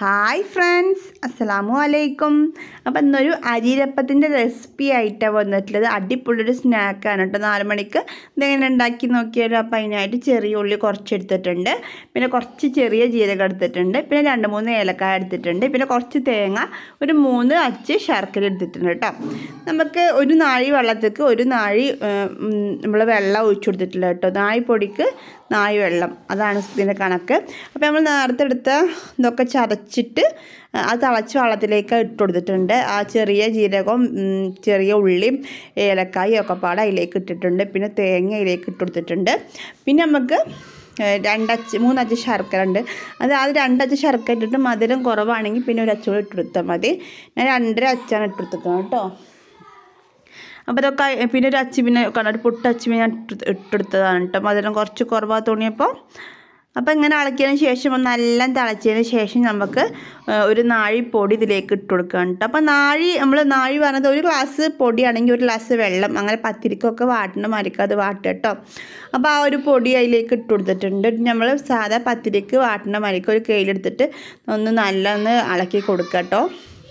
hi friends അസ്സലാമു അലൈക്കും അപ്പം ഇന്നൊരു അരിരപ്പത്തിൻ്റെ റെസിപ്പി ആയിട്ടാണ് വന്നിട്ടുള്ളത് അടിപൊളിയൊരു സ്നാക്കാണ് കേട്ടോ നാല് മണിക്ക് ഇതെങ്ങനെ ഉണ്ടാക്കി നോക്കിയാലും അപ്പം അതിനായിട്ട് ചെറിയ ഉള്ളി കുറച്ച് എടുത്തിട്ടുണ്ട് പിന്നെ കുറച്ച് ചെറിയ ജീരകം എടുത്തിട്ടുണ്ട് പിന്നെ രണ്ട് മൂന്ന് ഏലക്കായ എടുത്തിട്ടുണ്ട് പിന്നെ കുറച്ച് തേങ്ങ ഒരു മൂന്ന് അച്ച് ശർക്കര എടുത്തിട്ടുണ്ട് കേട്ടോ നമുക്ക് ഒരു നാഴി വെള്ളത്തേക്ക് ഒരു നാഴി നമ്മൾ വെള്ളം ഒഴിച്ചു കൊടുത്തിട്ടില്ല കേട്ടോ നാഴി പൊടിക്ക് നാഴി വെള്ളം അതാണ് ഇതിൻ്റെ കണക്ക് അപ്പോൾ നമ്മൾ നേരത്തെ എടുത്ത ഇതൊക്കെ ചതച്ചിട്ട് അത് തിളച്ച വെള്ളത്തിലേക്ക് ഇട്ട് കൊടുത്തിട്ടുണ്ട് ആ ചെറിയ ജീരകവും ഉം, ചെറിയ ഉള്ളിയും ഏലക്കായും ഒക്കെ പാടെ അതിലേക്ക് ഇട്ടിട്ടുണ്ട് പിന്നെ തേങ്ങ അതിലേക്ക് ഇട്ട് കൊടുത്തിട്ടുണ്ട് പിന്നെ നമുക്ക് ഏഹ്, രണ്ടച്ച് മൂന്നച്ച് ശർക്കര ഉണ്ട് അത് അത് രണ്ടച്ച് ശർക്കര ഇട്ടിട്ട് മധുരം കുറവാണെങ്കിൽ പിന്നെ ഒരു അച്ചുകൂടി ഇട്ട് കൊടുത്താൽ മതി ഞാൻ രണ്ടര അച്ചാണ് ഇട്ട് കൊടുത്തിരിക്കുന്നത് കേട്ടോ അപ്പോൾ ഇതൊക്കെ പിന്നെ ഒരു അച്ചി പിന്നെ കണ്ട ഒരു പുട്ടച്ചി പിന്നെ ഞാൻ ഇട്ട് ഇട്ടെടുത്തതാണ് കേട്ടോ മധുരം കുറച്ച് കുറവാ തോന്നിയപ്പോൾ അപ്പോൾ ഇങ്ങനെ ഇളക്കിയതിന് ശേഷം നല്ല തിളച്ചതിന് ശേഷം നമുക്ക് ആ, ഒരു നാഴി പൊടി ഇതിലേക്ക് ഇട്ട് കൊടുക്കുകയാണ് കേട്ടോ അപ്പോൾ നാഴി നമ്മൾ നാഴി പറഞ്ഞത് ഒരു ഗ്ലാസ് പൊടിയാണെങ്കിൽ ഒരു ഗ്ലാസ് വെള്ളം അങ്ങനെ പത്തിരിക്കൊക്കെ വാട്ടണ മാതിരിക്കും അത് വാട്ടുക കേട്ടോ അപ്പോൾ ആ ഒരു പൊടി അതിലേക്ക് ഇട്ട് കൊടുത്തിട്ടുണ്ട് നമ്മൾ സാധാ പത്തിരിക്ക് വാട്ടണ മാതിരിക്കും ഒരു കയ്യിലെടുത്തിട്ട് ഒന്ന് നല്ല ഒന്ന് ഇളക്കി കൊടുക്കുക കേട്ടോ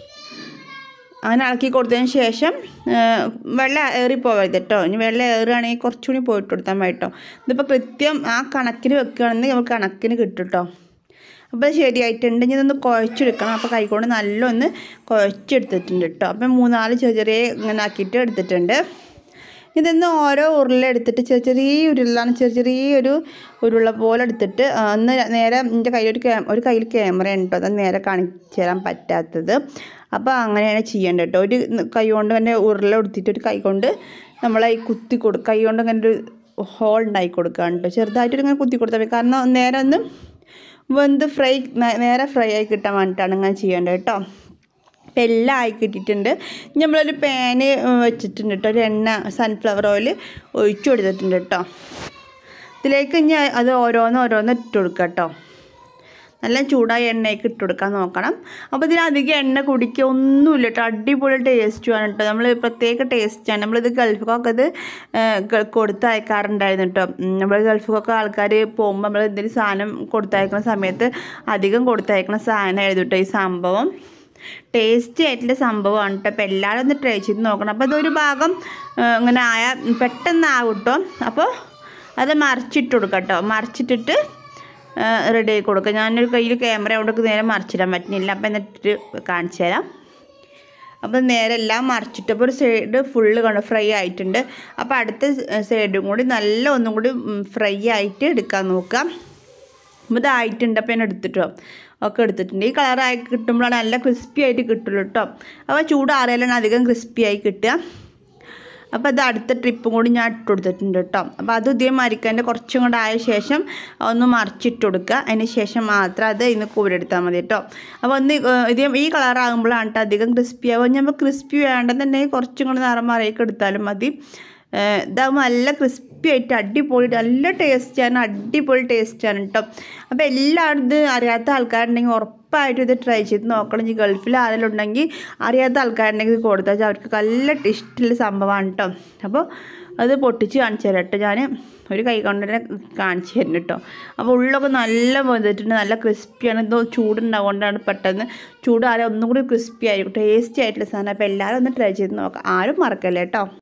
അങ്ങനെ ഇളക്കി കൊടുത്തതിന് ശേഷം ആ, വെള്ളം ഏറി പോകരുത് കേട്ടോ ഇനി വെള്ളം ഏറുകയാണെങ്കിൽ കുറച്ചുകൂടി പോയിട്ട് കൊടുത്താൽ മതി കേട്ടോ ഇതിപ്പോൾ കൃത്യം ആ കണക്കിന് വെക്കുകയാണെങ്കിൽ നമുക്ക് കണക്കിന് കിട്ടും കേട്ടോ അപ്പോൾ ഇത് ശരിയായിട്ടുണ്ട് ഇനി ഇതൊന്ന് കുഴച്ചെടുക്കണം അപ്പോൾ കൈകൊണ്ട് നല്ലൊന്ന് കുഴച്ചെടുത്തിട്ടുണ്ട് കേട്ടോ അപ്പം മൂന്നാല് ചെറിയ ചെറിയ ഇങ്ങനെ ആക്കിയിട്ട് എടുത്തിട്ടുണ്ട് ഇതൊന്ന് ഓരോ ഉരുളെടുത്തിട്ട് ചെറിയ ചെറിയ ഉരുളാണ് ചെറിയ ചെറിയൊരു ഉരുള പോലെ എടുത്തിട്ട് ആ, ഒന്ന് നേരെ എൻ്റെ കയ്യിൽ ഒരു ക്യാ ഒരു കയ്യിൽ ക്യാമറ ഉണ്ട് അത് നേരെ കാണിച്ചു തരാൻ പറ്റാത്തത് അപ്പോൾ അങ്ങനെയാണ് ചെയ്യേണ്ടത് കേട്ടോ ഒരു കൈ കൊണ്ട് തന്നെ ഉരുള എടുത്തിട്ട് ഒരു കൈ കൊണ്ട് നമ്മളെ ഈ കുത്തി കൊടുക്കുക കൈ കൊണ്ട് അങ്ങനെ ഒരു ഹോൾ ഉണ്ടാക്കി കൊടുക്കുകയാണ് കേട്ടോ ചെറുതായിട്ടൊരു ഇങ്ങനെ കുത്തി കൊടുത്താൽ മതി കാരണം നേരെ ഒന്ന് വെന്ത് ഫ്രൈ നേരെ ഫ്രൈ ആയി കിട്ടാൻ വേണ്ടിയിട്ടാണ് ഇങ്ങനെ ചെയ്യേണ്ടത് കേട്ടോ ഇപ്പം എല്ലാം ആയി കിട്ടിയിട്ടുണ്ട് ഇനി നമ്മളൊരു പാന് വെച്ചിട്ടുണ്ട് കേട്ടോ ഒരു എണ്ണ സൺഫ്ലവർ ഓയിൽ ഒഴിച്ചു കൊടുത്തിട്ടുണ്ട് കേട്ടോ ഇതിലേക്ക് ഇനി അത് ഓരോന്ന് ഓരോന്ന് ഇട്ട് കൊടുക്കുക കേട്ടോ നല്ല ചൂടായ എണ്ണയൊക്കെ ഇട്ട് കൊടുക്കാൻ നോക്കണം അപ്പോൾ ഇതിനധികം എണ്ണ കുടിക്കുക ഒന്നുമില്ല കേട്ടോ അടിപൊളി ടേസ്റ്റുമാണ് കേട്ടോ നമ്മൾ പ്രത്യേക ടേസ്റ്റാണ് നമ്മളിത് ഗൾഫിലൊക്കെ ഇത് കൊടുത്തയക്കാറുണ്ടായിരുന്നു കേട്ടോ നമ്മൾ ഗൾഫിലൊക്കെ ആൾക്കാർ പോകുമ്പോൾ നമ്മൾ എന്തെങ്കിലും സാധനം കൊടുത്തയക്കുന്ന സമയത്ത് അധികം കൊടുത്തയക്കുന്ന സാധനമായിരുന്നു കേട്ടോ ഈ സംഭവം ടേസ്റ്റി ആയിട്ടുള്ള സംഭവമാണ് കേട്ടോ അപ്പോൾ എല്ലാവരും ഒന്ന് ട്രൈ ചെയ്ത് നോക്കണം അപ്പോൾ അതൊരു ഭാഗം ആ, ഇങ്ങനെ ആയ പെട്ടെന്ന് ആവും കേട്ടോ അപ്പോൾ അത് മറിച്ചിട്ട് കൊടുക്കാം കേട്ടോ മറിച്ചിട്ടിട്ട് റെഡി ആക്കി കൊടുക്കുക ഞാനൊരു കയ്യിൽ ക്യാമറ കൊണ്ട് നേരെ മറിച്ചിടാൻ പറ്റുന്നില്ല അപ്പോൾ എന്നിട്ട് കാണിച്ചു തരാം അപ്പോൾ നേരെ എല്ലാം മറിച്ചിട്ട് അപ്പോൾ ഒരു സൈഡ് ഫുള്ള് കണ്ടു ഫ്രൈ ആയിട്ടുണ്ട് അപ്പോൾ അടുത്ത സൈഡും കൂടി നല്ല ഒന്നും കൂടി ഫ്രൈ ആയിട്ട് എടുക്കാൻ നോക്കാം അപ്പോൾ ഇതായിട്ടുണ്ട് അപ്പോൾ ഞാൻ എടുത്തിട്ടോ ഒക്കെ എടുത്തിട്ടുണ്ട് ഈ കളറായി കിട്ടുമ്പോഴാണ് നല്ല ക്രിസ്പി ആയിട്ട് കിട്ടുള്ളൂ കേട്ടോ അപ്പോൾ ചൂടാറിയാലാണ് അധികം ക്രിസ്പി ആയി കിട്ടുക അപ്പോൾ അത് അടുത്ത ട്രിപ്പും കൂടി ഞാൻ ഇട്ട് കൊടുത്തിട്ടുണ്ട് കേട്ടോ അപ്പോൾ അത് ഇതേ മരിക്കൻ്റെ കുറച്ചും കൂടെ ആയ ശേഷം ഒന്ന് മറിച്ചിട്ട് കൊടുക്കുക അതിന് ശേഷം മാത്രം അത് ഇന്ന് കൂരെടുത്താൽ മതി കേട്ടോ അപ്പോൾ ഒന്ന് ഏഹ് ഇതേ ഈ കളറാകുമ്പോഴാണ് കേട്ടോ അധികം ക്രിസ്പി ആവുക നമ്മൾ ക്രിസ്പി വേണ്ടെന്നുണ്ടെങ്കിൽ കുറച്ചും കൂടി നിറം മറിയൊക്കെ എടുത്താലും മതി ഏഹ് ഇതാകുമ്പോൾ നല്ല ക്രിസ്പി ആയിട്ട് അടിപൊളി നല്ല ടേസ്റ്റാണ് അടിപൊളി ടേസ്റ്റാണ് കേട്ടോ അപ്പോൾ എല്ലാവരും ഇത് അറിയാത്ത ആൾക്കാരുണ്ടെങ്കിൽ ഉറപ്പായിട്ടും ഇത് ട്രൈ ചെയ്ത് നോക്കണം ഈ ഗൾഫിൽ ആരെങ്കിലും ഉണ്ടെങ്കിൽ അറിയാത്ത ആൾക്കാരുണ്ടെങ്കിൽ ഇത് കൊടുത്താൽ വെച്ചാൽ അവർക്ക് നല്ല ഇഷ്ടമുള്ള സംഭവമാണ് കേട്ടോ അപ്പോൾ അത് പൊട്ടിച്ച് കാണിച്ചു തരാം കേട്ടോ ഞാൻ ഒരു കൈ കൊണ്ട് തന്നെ കാണിച്ചു തരുന്നു കേട്ടോ അപ്പോൾ ഉള്ളൊക്കെ നല്ല വെന്തിട്ടുണ്ട് നല്ല ക്രിസ്പിയാണ് എന്തോ ചൂടുണ്ടാവുകൊണ്ടാണ് പെട്ടെന്ന് ചൂടാരെ ഒന്നും കൂടി ക്രിസ്പി ആയിരിക്കും ടേസ്റ്റി ആയിട്ടുള്ള സാധനം അപ്പോൾ എല്ലാവരും ഒന്ന് ട്രൈ ചെയ്ത് നോക്കാം ആരും മറക്കല്ലേ കേട്ടോ